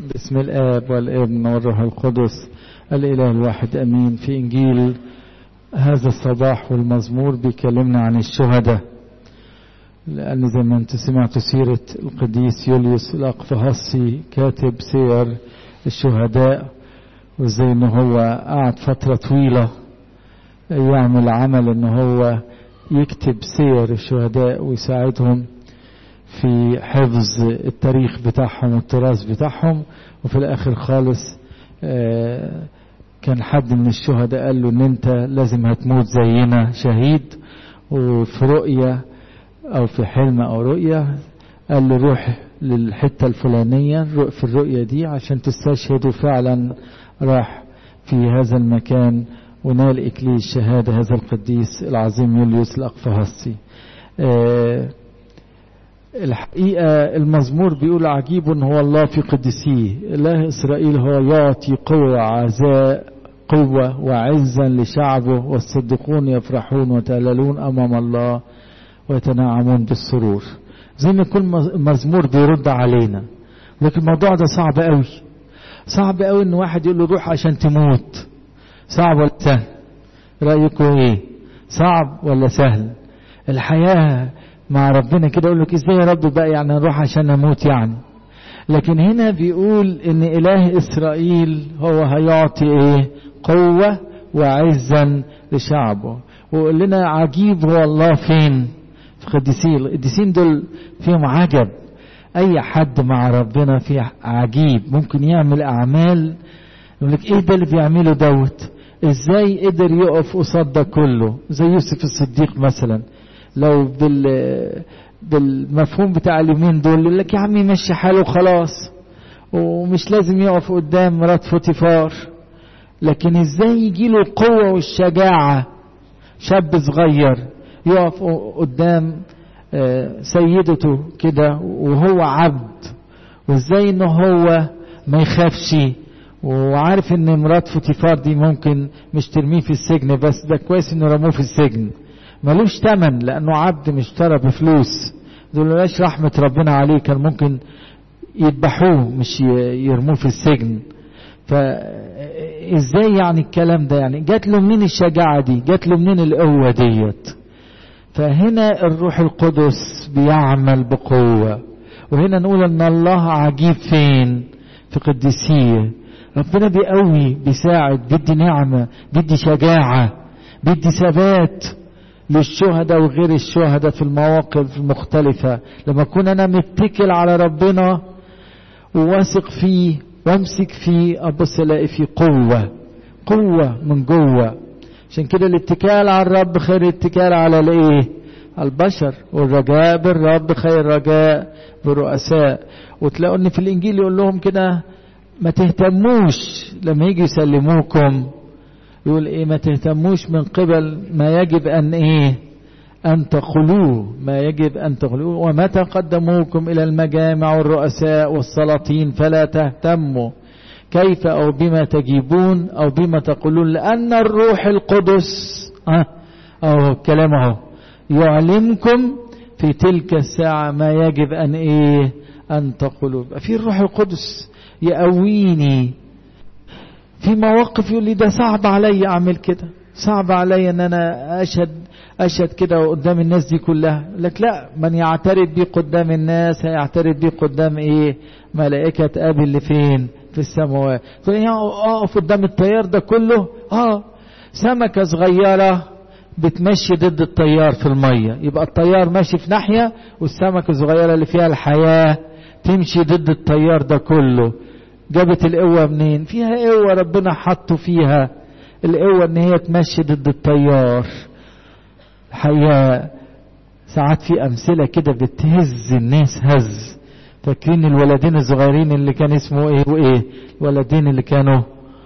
باسم الآب والابن والروح القدس الإله الواحد أمين في إنجيل هذا الصباح والمزمور بيكلمنا عن الشهداء لأن زي ما أنت سمعت سيرة القديس يوليوس الأقفهصي كاتب سير الشهداء وزي إن هو قعد فترة طويلة يعمل عمل إن هو يكتب سير الشهداء ويساعدهم في حفظ التاريخ بتاعهم والتراث بتاعهم وفي الاخر خالص كان حد من الشهداء قال له ان انت لازم هتموت زينا شهيد وفي رؤية او في حلم او رؤية قال له روح للحتة الفلانية في الرؤية دي عشان تستشهد وفعلا راح في هذا المكان ونال إكليل الشهادة هذا القديس العظيم يوليوس الأقفهصي أه الحقيقة المزمور بيقول عجيب هو الله في قدسيه إله إسرائيل هو يعطي قوة عزاء قوة وعزا لشعبه والصديقون يفرحون وتهللون أمام الله ويتنعمون بالسرور زي ما كل مزمور بيرد علينا لكن الموضوع ده صعب قوي صعب قوي ان واحد يقول له روح عشان تموت صعب ولا سهل رأيكم ايه صعب ولا سهل الحياة مع ربنا كده يقول لك ازاي يا رب بقى يعني نروح عشان نموت يعني لكن هنا بيقول ان اله اسرائيل هو هيعطي ايه قوة وعزا لشعبه ويقول لنا عجيب هو الله فين في قديسين القديسين دول فيهم عجب اي حد مع ربنا فيه عجيب ممكن يعمل اعمال يقول لك ايه ده اللي بيعمله دوت ازاي قدر يقف قصاد ده كله زي يوسف الصديق مثلا لو بال بالمفهوم بتاع اليومين دول يقول لك يا عمي مشي حاله خلاص ومش لازم يقف قدام مرات فوتيفار لكن ازاي يجي له القوة والشجاعة شاب صغير يقف قدام سيدته كده وهو عبد وازاي ان هو ما يخافش وعارف ان مرات فوتيفار دي ممكن مش ترميه في السجن بس ده كويس انه رموه في السجن ملوش تمن لانه عبد مشترى بفلوس دولولاش رحمة ربنا عليه كان ممكن يذبحوه مش يرموه في السجن فازاي يعني الكلام ده يعني جات له منين الشجاعة دي جات له منين القوة ديت فهنا الروح القدس بيعمل بقوة وهنا نقول ان الله عجيب فين في قديسيه ربنا بيقوي بيساعد بيدي نعمة بيدي شجاعة بيدي ثبات للشهداء وغير الشهداء في المواقف المختلفة لما أكون أنا متكل على ربنا وواثق فيه وامسك فيه أبص ألاقي فيه قوة قوة من جوه عشان كده الاتكال على الرب خير الاتكال على الايه على البشر والرجاء بالرب خير رجاء بالرؤساء وتلاقوا ان في الانجيل يقول لهم كده ما تهتموش لما يجي يسلموكم يقول ايه ما تهتموش من قبل ما يجب ان ايه ان تقولوه ما يجب ان تقولوه ومتى قدموكم الى المجامع والرؤساء والسلاطين فلا تهتموا كيف او بما تجيبون او بما تقولون لان الروح القدس اه او كلام اهو يعلمكم في تلك الساعة ما يجب ان ايه ان تقولوا في الروح القدس يقويني في مواقف يقول لي ده صعب علي اعمل كده صعب علي ان انا اشهد اشهد كده قدام الناس دي كلها لك لا من يعترف بي قدام الناس هيعترف بي قدام ايه ملائكة ابي اللي فين في السماوات تقول اقف قدام التيار ده كله اه سمكة صغيرة بتمشي ضد التيار في المية يبقى التيار ماشي في ناحية والسمكة الصغيرة اللي فيها الحياة تمشي ضد التيار ده كله جابت القوة منين فيها قوة ربنا حطه فيها القوة ان هي تمشي ضد التيار الحقيقة ساعات في امثلة كده بتهز الناس هز فاكرين الولدين الصغيرين اللي كان اسمه ايه وايه الولدين اللي كانوا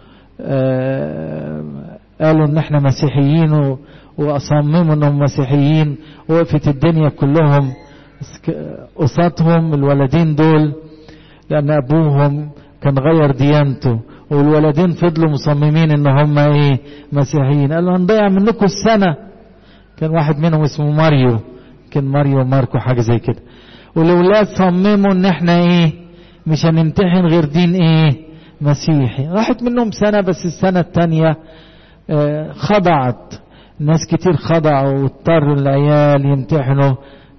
آه قالوا ان احنا مسيحيين واصمموا انهم مسيحيين وقفت الدنيا كلهم قصادهم الولدين دول لان ابوهم كان غير ديانته والولدين فضلوا مصممين ان هم ايه مسيحيين قالوا هنضيع منكم السنة كان واحد منهم اسمه ماريو كان ماريو ماركو حاجة زي كده والأولاد صمموا ان احنا ايه مش هنمتحن غير دين ايه مسيحي راحت منهم سنة بس السنة التانية آه خضعت ناس كتير خضعوا واضطروا العيال يمتحنوا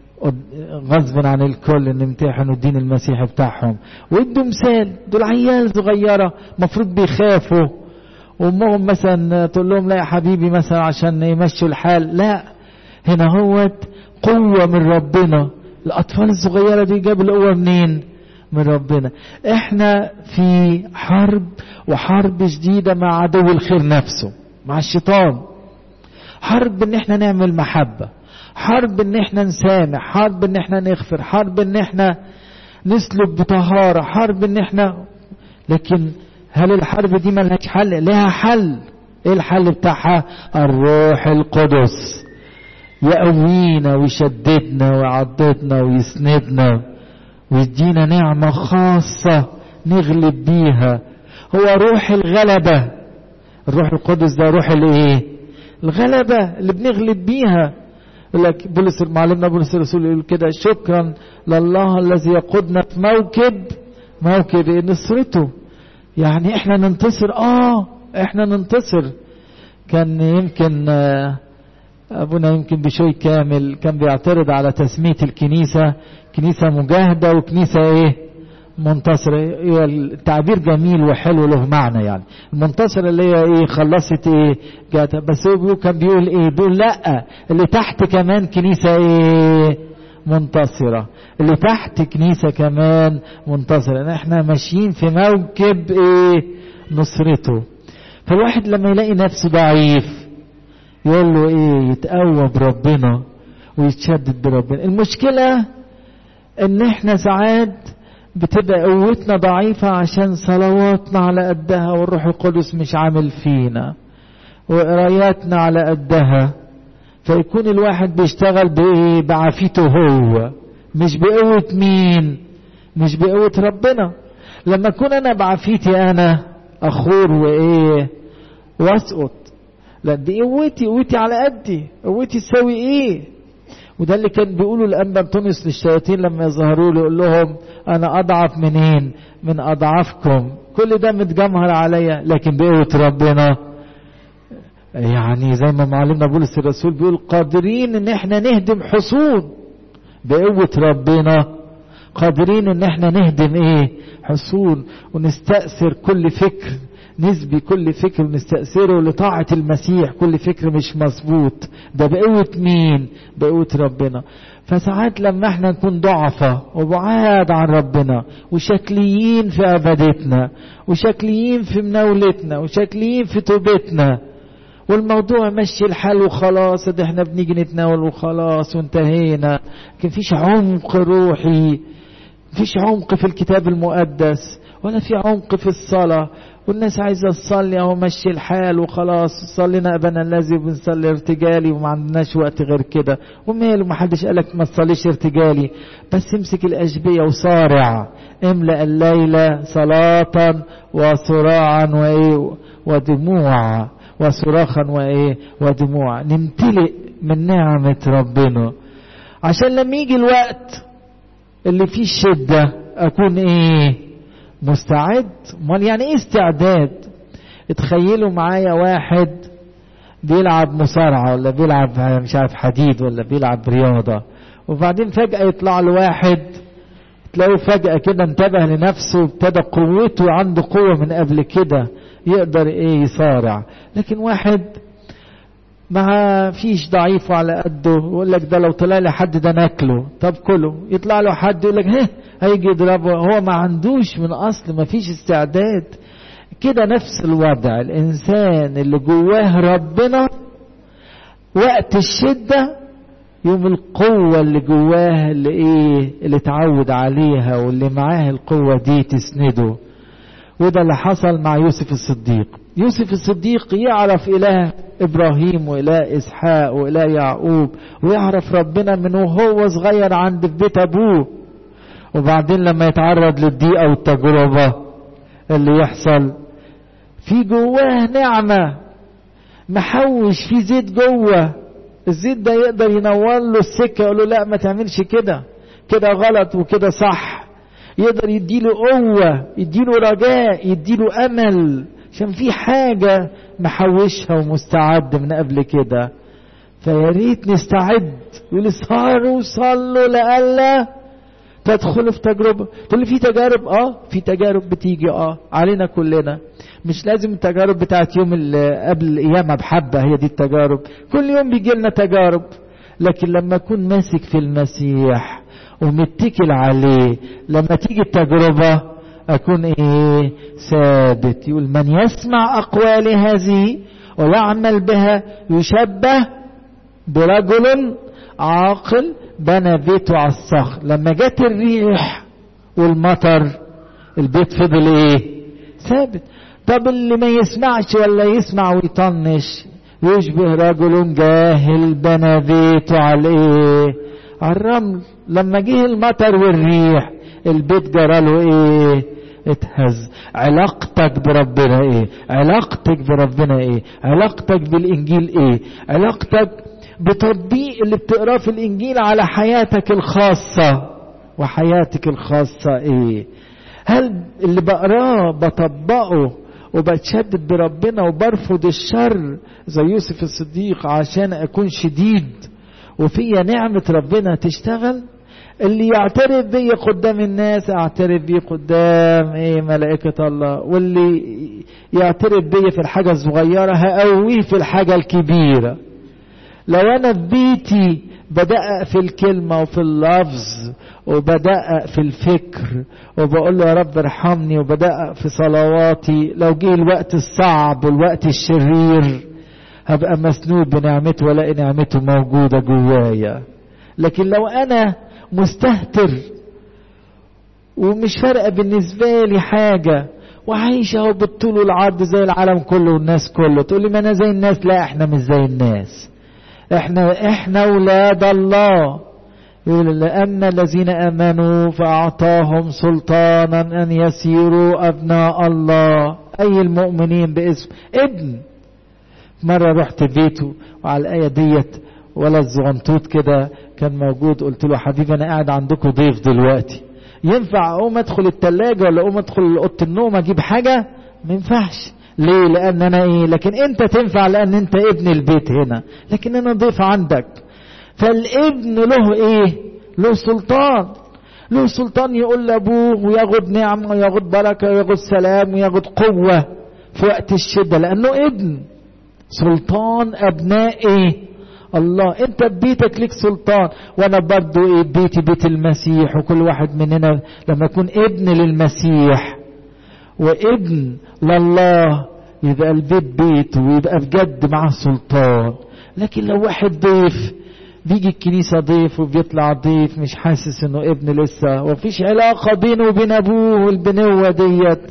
غصبا عن الكل ان يمتحنوا الدين المسيحي بتاعهم وادوا مثال دول عيال صغيره مفروض بيخافوا وامهم مثلا تقول لهم لا يا حبيبي مثلا عشان يمشوا الحال لا هنا هوت قوه من ربنا الاطفال الصغيره دي جابوا القوه منين من ربنا احنا في حرب وحرب شديده مع عدو الخير نفسه مع الشيطان حرب ان احنا نعمل محبه حرب ان احنا نسامح حرب ان احنا نغفر حرب ان احنا نسلك بطهارة حرب ان احنا لكن هل الحرب دي ملهاش حل لها حل ايه الحل بتاعها الروح القدس يقوينا ويشددنا ويعضدنا ويسندنا ويدينا نعمة خاصة نغلب بيها هو روح الغلبة الروح القدس ده روح الايه الغلبة اللي بنغلب بيها يقول لك بولس معلمنا بولس الرسول يقول كده شكرا لله الذي يقودنا في موكب موكب نصرته يعني احنا ننتصر اه احنا ننتصر كان يمكن ابونا يمكن بشوي كامل كان بيعترض على تسمية الكنيسة كنيسة مجاهدة وكنيسة ايه منتصرة التعبير جميل وحلو له معنى يعني المنتصرة اللي هي ايه خلصت ايه جات بس هو كان بيقول ايه بيقول لا اللي تحت كمان كنيسة ايه منتصرة اللي تحت كنيسة كمان منتصرة احنا ماشيين في موكب ايه نصرته فالواحد لما يلاقي نفسه ضعيف يقول له ايه يتقوى بربنا ويتشدد بربنا المشكلة ان احنا ساعات بتبقى قوتنا ضعيفة عشان صلواتنا على قدها والروح القدس مش عامل فينا وقراياتنا على قدها فيكون الواحد بيشتغل بإيه بعافيته هو مش بقوة مين مش بقوة ربنا لما أكون أنا بعافيتي أنا أخور وإيه وأسقط لا دي قوتي قوتي على قدي قوتي تساوي إيه وده اللي كان بيقولوا الأنبا تونس للشياطين لما يظهروا له يقول لهم أنا أضعف منين من أضعافكم كل ده متجمهر عليا لكن بقوة ربنا يعني زي ما معلمنا بولس الرسول بيقول قادرين ان احنا نهدم حصون بقوة ربنا قادرين ان احنا نهدم ايه حصون ونستأثر كل فكر نسبي كل فكر ونستأثره لطاعة المسيح كل فكر مش مظبوط ده بقوة مين بقوة ربنا فساعات لما احنا نكون ضعفة وبعاد عن ربنا وشكليين في عبادتنا وشكليين في مناولتنا وشكليين في توبتنا والموضوع مشي الحال وخلاص ده احنا بنيجي نتناول وخلاص وانتهينا لكن فيش عمق روحي فيش عمق في الكتاب المقدس ولا في عمق في الصلاة والناس عايزة تصلي اهو مشي الحال وخلاص صلينا ابنا الذي بنصلي ارتجالي وما عندناش وقت غير كده وماله ما حدش قالك ما تصليش ارتجالي بس امسك الاشبية وصارع املأ الليلة صلاة وصراعا وايه ودموع وصراخا وايه ودموع نمتلئ من نعمة ربنا عشان لما يجي الوقت اللي فيه الشدة اكون ايه مستعد امال يعني ايه استعداد اتخيلوا معايا واحد بيلعب مصارعة ولا بيلعب مش عارف حديد ولا بيلعب رياضة وبعدين فجأة يطلع له واحد تلاقيه فجأة كده انتبه لنفسه ابتدى قوته عنده قوة من قبل كده يقدر ايه يصارع لكن واحد ما فيش ضعيف على قده يقول لك ده لو طلع لي حد ده ناكله طب كله يطلع له حد يقول لك هه هيجي يضربه هو ما عندوش من اصل ما فيش استعداد كده نفس الوضع الانسان اللي جواه ربنا وقت الشده يوم القوة اللي جواه اللي ايه اللي اتعود عليها واللي معاه القوة دي تسنده وده اللي حصل مع يوسف الصديق يوسف الصديق يعرف إله إبراهيم وإله إسحاق وإله يعقوب ويعرف ربنا من وهو صغير عند في بيت أبوه وبعدين لما يتعرض للضيقة والتجربة اللي يحصل في جواه نعمة محوش في زيت جوه الزيت ده يقدر ينور له السكة يقول له لا ما تعملش كده كده غلط وكده صح يقدر يديله قوة يديله رجاء يديله أمل عشان في حاجة محوشها ومستعد من قبل كده فيا ريت نستعد يقول اسهروا صلوا لألا تدخلوا في تجربة تقول لي في تجارب اه في تجارب بتيجي اه علينا كلنا مش لازم التجارب بتاعت يوم قبل القيامة بحبة هي دي التجارب كل يوم بيجي لنا تجارب لكن لما أكون ماسك في المسيح ومتكل عليه لما تيجي التجربة أكون إيه ثابت يقول من يسمع أقوالي هذه ويعمل بها يشبه برجل عاقل بنى بيته على الصخر لما جت الريح والمطر البيت فضل ايه ثابت طب اللي ما يسمعش ولا يسمع ويطنش يشبه رجل جاهل بنى بيته على ايه على الرمل لما جه المطر والريح البيت جراله ايه اتهز علاقتك بربنا ايه علاقتك بربنا ايه علاقتك بالانجيل ايه علاقتك بتطبيق اللي بتقراه في الانجيل على حياتك الخاصة وحياتك الخاصة ايه هل اللي بقراه بطبقه وبتشدد بربنا وبرفض الشر زي يوسف الصديق عشان اكون شديد وفيا نعمة ربنا تشتغل اللي يعترف بي قدام الناس اعترف بيه قدام ايه ملائكة الله واللي يعترف بي في الحاجة الصغيرة هقويه في الحاجة الكبيرة لو انا في بيتي بدأ في الكلمة وفي اللفظ وبدأ في الفكر وبقول له يا رب ارحمني وبدأ في صلواتي لو جه الوقت الصعب والوقت الشرير هبقى مسنود بنعمته والاقي نعمته موجودة جوايا لكن لو انا مستهتر ومش فارقة بالنسبة لي حاجة وعايش اهو بالطول والعرض زي العالم كله والناس كله تقول لي ما انا زي الناس لا احنا مش زي الناس احنا احنا اولاد الله يقول لأن الذين آمنوا فأعطاهم سلطانا أن يسيروا أبناء الله أي المؤمنين باسم ابن مرة رحت بيته وعلى الآية ديت ولا الزغنطوط كده كان موجود قلت له حبيبي أنا قاعد عندكم ضيف دلوقتي ينفع أقوم أدخل التلاجة ولا أقوم أدخل أوضة النوم أجيب حاجة ما ينفعش ليه لأن أنا إيه لكن أنت تنفع لأن أنت ابن البيت هنا لكن أنا ضيف عندك فالابن له ايه له سلطان له سلطان يقول لابوه وياخد نعمه وياخد بركه وياخد سلام وياخد قوه في وقت الشده لانه ابن سلطان ابناء ايه الله انت ببيتك ليك سلطان وانا برضو ايه بيتي بيت المسيح وكل واحد مننا لما يكون ابن للمسيح وابن لله يبقى البيت بيته ويبقى بجد معاه سلطان لكن لو واحد ضيف بيجي الكنيسة ضيف وبيطلع ضيف مش حاسس انه ابن لسه ومفيش علاقة بينه وبين ابوه والبنوة ديت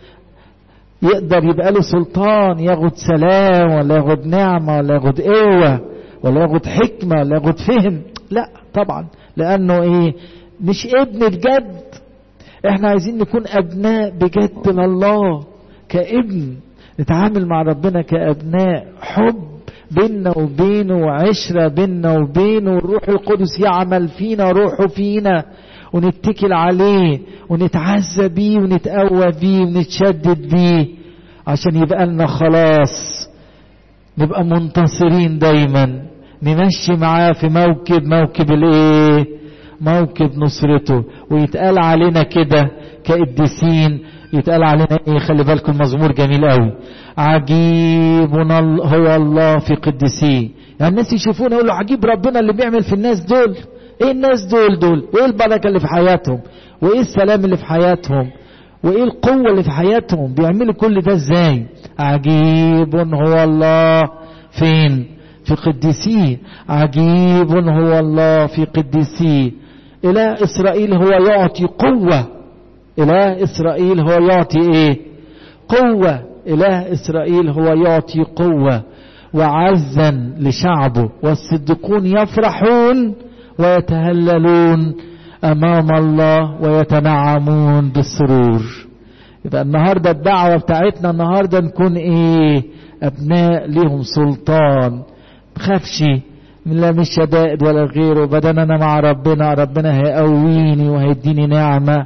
يقدر يبقى له سلطان ياخد سلام ولا ياخد نعمة ولا ياخد قوة ولا ياخد حكمة ولا ياخد فهم لا طبعا لانه ايه مش ابن بجد احنا عايزين نكون ابناء بجد لله كابن نتعامل مع ربنا كابناء حب بيننا وبينه وعشرة بيننا وبينه والروح القدس يعمل فينا روحه فينا ونتكل عليه ونتعزى بيه ونتقوى بيه ونتشدد بيه عشان يبقى لنا خلاص نبقى منتصرين دايما نمشي معاه في موكب موكب الايه موكب نصرته ويتقال علينا كده كقديسين يتقال علينا ايه خلي بالكم المزمور جميل قوي عجيب هو الله في قدسيه يعني الناس يشوفونا يقولوا عجيب ربنا اللي بيعمل في الناس دول ايه الناس دول دول وايه البركه اللي في حياتهم وايه السلام اللي في حياتهم وايه القوه اللي في حياتهم بيعملوا كل ده ازاي عجيب هو الله فين في قدسيه عجيب هو الله في قدسيه إله إسرائيل هو يعطي قوة إله إسرائيل هو يعطي إيه قوة إله إسرائيل هو يعطي قوة وعزا لشعبه والصديقون يفرحون ويتهللون أمام الله ويتنعمون بالسرور يبقى النهاردة الدعوة بتاعتنا النهاردة نكون إيه أبناء لهم سلطان بخافش من لا مش شدائد ولا غيره بدل انا مع ربنا ربنا هيقويني وهيديني نعمة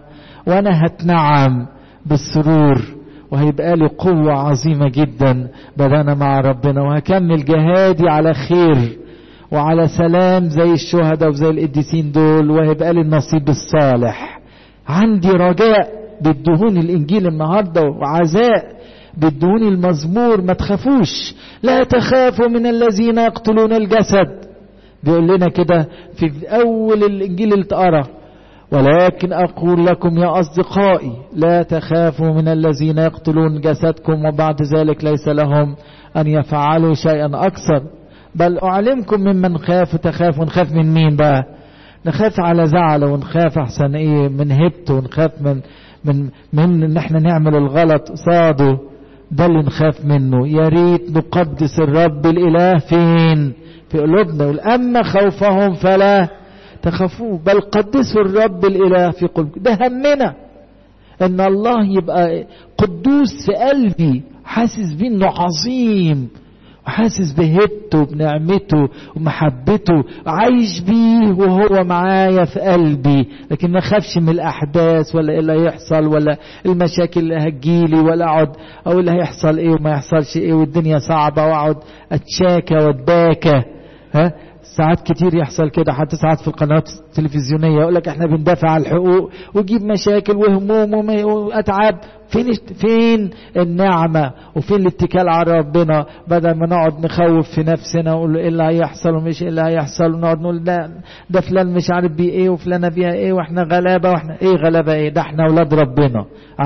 وانا هتنعم بالسرور وهيبقى لي قوة عظيمة جدا بدأنا مع ربنا وهكمل جهادي على خير وعلى سلام زي الشهداء وزي القديسين دول وهيبقى لي النصيب الصالح عندي رجاء بيدهوني الانجيل النهارده وعزاء بيدهوني المزمور ما تخافوش لا تخافوا من الذين يقتلون الجسد بيقول لنا كده في اول الانجيل اللي اتقرا ولكن اقول لكم يا اصدقائي لا تخافوا من الذين يقتلون جسدكم وبعد ذلك ليس لهم ان يفعلوا شيئا اكثر بل اعلمكم ممن خاف تخاف ونخاف من مين بقى نخاف على زعل ونخاف احسن ايه من هبت ونخاف من من من ان احنا نعمل الغلط صاده ده اللي نخاف منه يا ريت نقدس الرب الاله فين في قلوبنا واما خوفهم فلا تخافوه بل قدسوا الرب الاله في قلوبكم ده همنا ان الله يبقى قدوس في قلبي حاسس بيه انه عظيم وحاسس بهبته وبنعمته ومحبته عايش بيه وهو معايا في قلبي لكن ما اخافش من الاحداث ولا ايه اللي هيحصل ولا المشاكل اللي هتجيلي ولا اقعد او اللي هيحصل ايه وما يحصلش ايه والدنيا صعبه واقعد اتشاكى واتباكى ها ساعات كتير يحصل كده حتى ساعات في القنوات التلفزيونيه يقول لك احنا بندافع عن الحقوق ويجيب مشاكل وهموم واتعاب فين فين النعمه وفين الاتكال على ربنا بدل ما نقعد نخوف في نفسنا ونقول ايه اللي هيحصل ومش ايه اللي هيحصل ونقعد نقول ده ده فلان مش عارف بيه ايه وفلانه بيها ايه واحنا غلابه واحنا ايه غلابه ايه ده احنا اولاد ربنا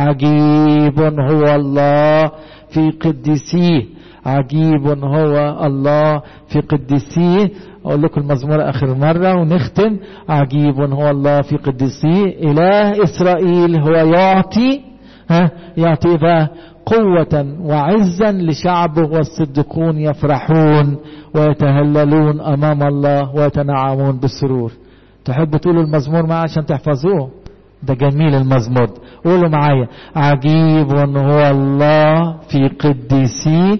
عجيب هو الله في قديسيه عجيب هو الله في قديسيه أقول لكم المزمور آخر مرة ونختم عجيب هو الله في قديسيه إله إسرائيل هو يعطي ها يعطي ذا قوة وعزا لشعبه والصديقون يفرحون ويتهللون أمام الله ويتنعمون بالسرور تحب تقولوا المزمور معاه عشان تحفظوه ده جميل المزمور قولوا معايا عجيب هو الله في قديسيه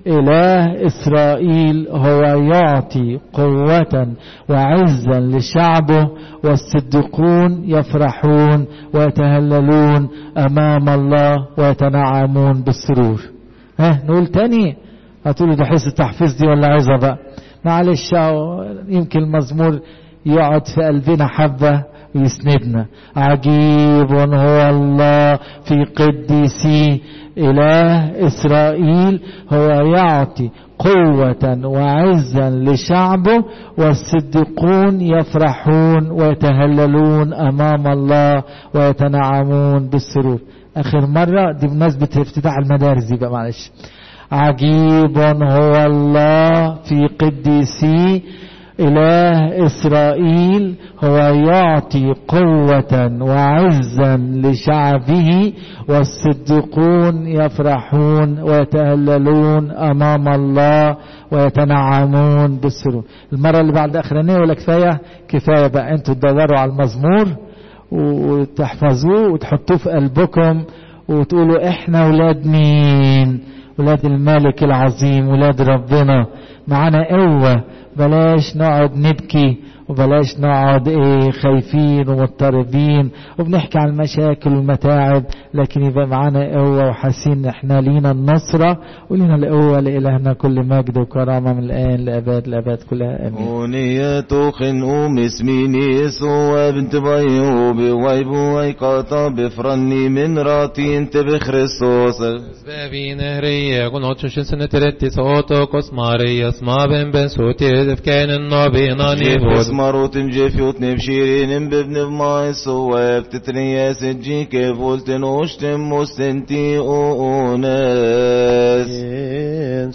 إله إسرائيل هو يعطي قوة وعزا لشعبه والصديقون يفرحون ويتهللون أمام الله ويتنعمون بالسرور ها نقول تاني هتقولوا ده حس التحفيز دي ولا عايزة بقى معلش يمكن المزمور يقعد في قلبنا حبة ويسندنا عجيب هو الله في قديسيه إله إسرائيل هو يعطي قوة وعزا لشعبه والصديقون يفرحون ويتهللون أمام الله ويتنعمون بالسرور آخر مرة دي بمناسبة افتتاح المدارس دي بقى معلش عجيب هو الله في قديسيه إله إسرائيل هو يعطي قوة وعزا لشعبه والصديقون يفرحون ويتهللون أمام الله ويتنعمون بالسرور المرة اللي بعد أخرانية ولا كفاية كفاية بقى أنتوا تدوروا على المزمور وتحفظوه وتحطوه في قلبكم وتقولوا احنا ولاد مين ولاد الملك العظيم ولاد ربنا معانا قوة بلاش نقعد نبكي وبلاش نقعد ايه خايفين ومضطربين وبنحكي عن المشاكل والمتاعب لكن يبقى معانا قوة وحاسين ان احنا لينا النصرة ولينا القوة لإلهنا كل مجد وكرامة من الآن لأباد لأباد كلها آمين ونيتو خنقوم اسميني سوى بنت بيوبي ويبو ويقاطع بفرني من راتي انت بخريستوس Svevi nehriye gon otsun sene teretti soto kos Maria sma ben ben soti edef kenen no bina ni جيف bod مروت جيفيوت نبشيرين ببن بماي سوى بتتريا سجي كيف قلت نوشتم مستنتي اونس